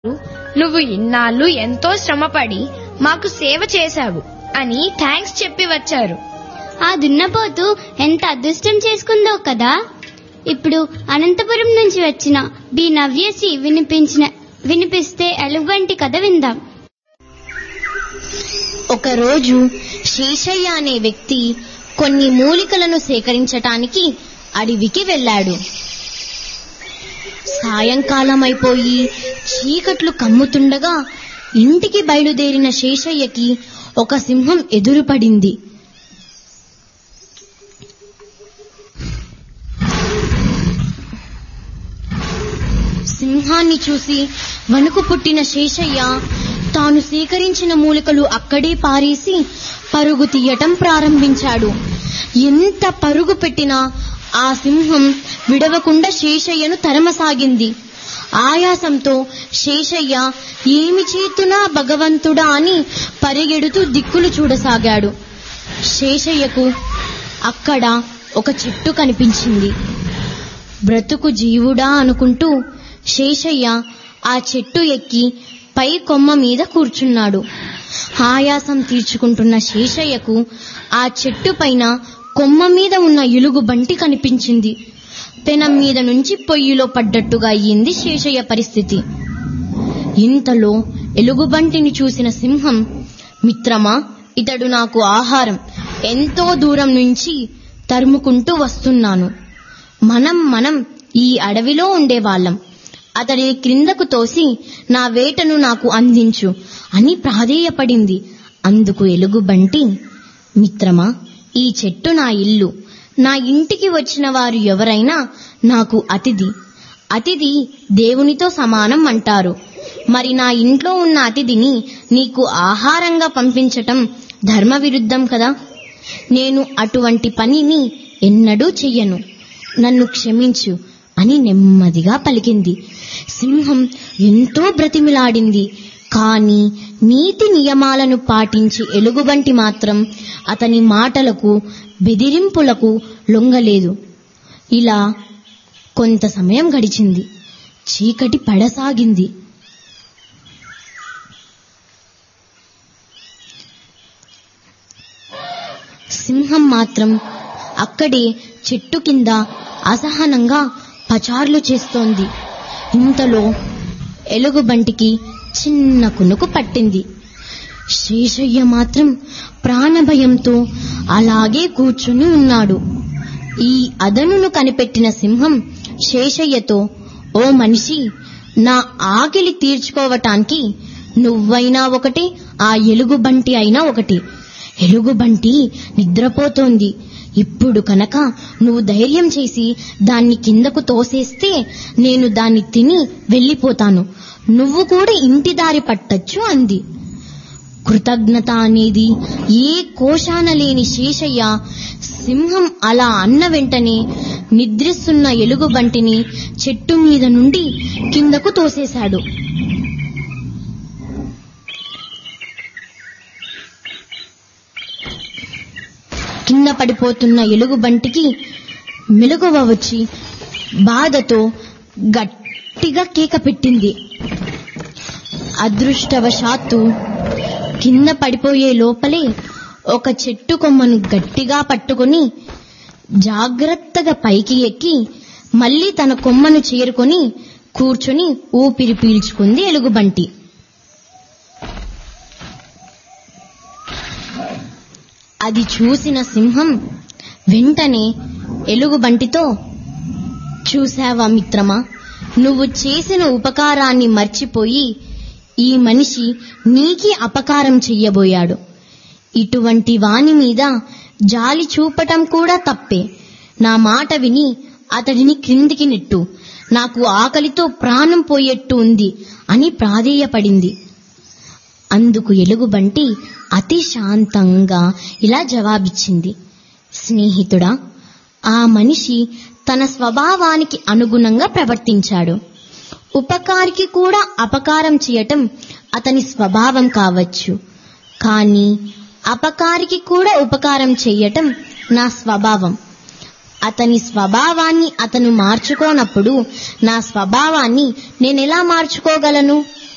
నువ్వు ఇన్నాళ్ళు ఎంతో శ్రమపడి మాకు సేవ చేశావు అని థ్యాంక్స్ చెప్పి వచ్చారు ఆ దున్నపోతు ఎంత అదృష్టం చేసుకుందో కదా ఇప్పుడు అనంతపురం నుంచి వచ్చిన బి నవ్యసి వినిపించిన వినిపిస్తే ఎలుగుబంటి కథ విందాం ఒకరోజు శేషయ్య అనే వ్యక్తి కొన్ని మూలికలను సేకరించటానికి అడవికి వెళ్ళాడు సాయంకాలం అయిపోయి చీకట్లు కమ్ముతుండగా ఇంటికి బయలుదేరిన శేషయ్యకి ఒక సింహం ఎదురుపడింది సింహాన్ని చూసి వణుకు పుట్టిన శేషయ్య తాను సేకరించిన మూలికలు అక్కడే పారేసి పరుగు తీయటం ప్రారంభించాడు ఎంత పరుగు పెట్టినా ఆ సింహం విడవకుండా శేషయ్యను తరమసాగింది ఆయాసంతో శేషయ్య ఏమి చేతునా భగవంతుడా అని పరిగెడుతూ దిక్కులు చూడసాగాడు శేషయ్యకు అక్కడ ఒక చెట్టు కనిపించింది బ్రతుకు జీవుడా అనుకుంటూ శేషయ్య ఆ చెట్టు ఎక్కి పై కొమ్మ మీద కూర్చున్నాడు ఆయాసం తీర్చుకుంటున్న శేషయ్యకు ఆ చెట్టు పైన కొమ్మ మీద ఉన్న ఎలుగు బంటి కనిపించింది పెనం మీద నుంచి పొయ్యిలో పడ్డట్టుగా అయ్యింది శేషయ్య పరిస్థితి ఇంతలో ఎలుగుబంటిని చూసిన సింహం మిత్రమా ఇతడు నాకు ఆహారం ఎంతో దూరం నుంచి తరుముకుంటూ వస్తున్నాను మనం మనం ఈ అడవిలో ఉండేవాళ్ళం అతడిని క్రిందకు తోసి నా వేటను నాకు అందించు అని ప్రాధేయపడింది అందుకు ఎలుగుబంటి మిత్రమా ఈ చెట్టు నా ఇల్లు నా ఇంటికి వచ్చిన వారు ఎవరైనా నాకు అతిథి అతిథి దేవునితో సమానం అంటారు మరి నా ఇంట్లో ఉన్న అతిథిని నీకు ఆహారంగా పంపించటం ధర్మ విరుద్ధం కదా నేను అటువంటి పనిని ఎన్నడూ చెయ్యను నన్ను క్షమించు అని నెమ్మదిగా పలికింది సింహం ఎంతో బ్రతిమిలాడింది కాని నీతి నియమాలను పాటించి ఎలుగుబంటి మాత్రం అతని మాటలకు బెదిరింపులకు లొంగలేదు ఇలా కొంత సమయం గడిచింది చీకటి పడసాగింది సింహం మాత్రం అక్కడే చెట్టు కింద అసహనంగా పచార్లు చేస్తోంది ఇంతలో ఎలుగుబంటికి చిన్న కునుకు పట్టింది శేషయ్య మాత్రం ప్రాణభయంతో అలాగే కూర్చుని ఉన్నాడు ఈ అదనును కనిపెట్టిన సింహం శేషయ్యతో ఓ మనిషి నా ఆకలి తీర్చుకోవటానికి నువ్వైనా ఒకటి ఆ ఎలుగుబంటి అయినా ఒకటి ఎలుగుబంటి నిద్రపోతోంది ఇప్పుడు కనుక నువ్వు ధైర్యం చేసి దాన్ని కిందకు తోసేస్తే నేను దాన్ని తిని వెళ్ళిపోతాను నువ్వు కూడా ఇంటి దారి పట్టచ్చు అంది కృతజ్ఞత అనేది ఏ కోశాన లేని శేషయ్య సింహం అలా అన్న వెంటనే నిద్రిస్తున్న ఎలుగుబంటిని చెట్టు మీద నుండి కిందకు తోసేశాడు కింద పడిపోతున్న ఎలుగుబంటికి మెలకువ వచ్చి బాధతో గట్టిగా కేక పెట్టింది అదృష్టవశాత్తు కింద పడిపోయే లోపలే ఒక చెట్టు కొమ్మను గట్టిగా పట్టుకొని జాగ్రత్తగా పైకి ఎక్కి మళ్ళీ తన కొమ్మను చేరుకొని కూర్చొని ఊపిరి పీల్చుకుంది ఎలుగుబంటి అది చూసిన సింహం వెంటనే ఎలుగుబంటితో చూశావా మిత్రమా నువ్వు చేసిన ఉపకారాన్ని మర్చిపోయి ఈ మనిషి నీకి అపకారం చెయ్యబోయాడు ఇటువంటి వాని మీద జాలి చూపటం కూడా తప్పే నా మాట విని అతడిని క్రిందికి నెట్టు నాకు ఆకలితో ప్రాణం పోయేట్టు ఉంది అని ప్రాధేయపడింది అందుకు ఎలుగుబంటి అతి శాంతంగా ఇలా జవాబిచ్చింది స్నేహితుడా ఆ మనిషి తన స్వభావానికి అనుగుణంగా ప్రవర్తించాడు ఉపకారికి కూడా అపకారం చేయటం అతని స్వభావం కావచ్చు కానీ అపకారికి కూడా ఉపకారం చెయ్యటం నా స్వభావం అతని స్వభావాన్ని అతను మార్చుకోనప్పుడు నా స్వభావాన్ని నేనెలా మార్చుకోగలను